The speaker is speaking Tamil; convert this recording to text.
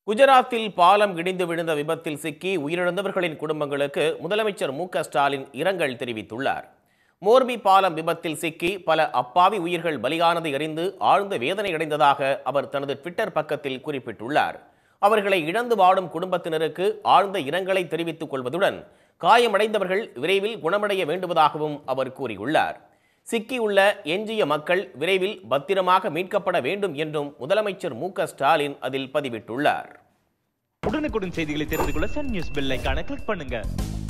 குஜராத்தில் பாலம் இடிந்து விழுந்த விபத்தில் சிக்கி உயிரிழந்தவர்களின் குடும்பங்களுக்கு முதலமைச்சர் மு க ஸ்டாலின் இரங்கல் தெரிவித்துள்ளார் மோர்பி பாலம் விபத்தில் சிக்கி பல அப்பாவி உயிர்கள் பலியானதை அறிந்து ஆழ்ந்த வேதனை அடைந்ததாக அவர் தனது ட்விட்டர் பக்கத்தில் குறிப்பிட்டுள்ளார் அவர்களை இழந்து வாடும் குடும்பத்தினருக்கு ஆழ்ந்த இரங்கலை தெரிவித்துக் கொள்வதுடன் காயமடைந்தவர்கள் விரைவில் குணமடைய வேண்டுவதாகவும் அவர் கூறியுள்ளார் சிக்கியுள்ள எஞ்சிய மக்கள் விரைவில் பத்திரமாக மீட்கப்பட வேண்டும் என்றும் முதலமைச்சர் மு க ஸ்டாலின் அதில் பதிவிட்டுள்ளார் உடனுக்குடன் செய்திகளை தெரிந்து கொள்ள சன் நியூஸ் பெல் ஐகானை கிளிக் பண்ணுங்க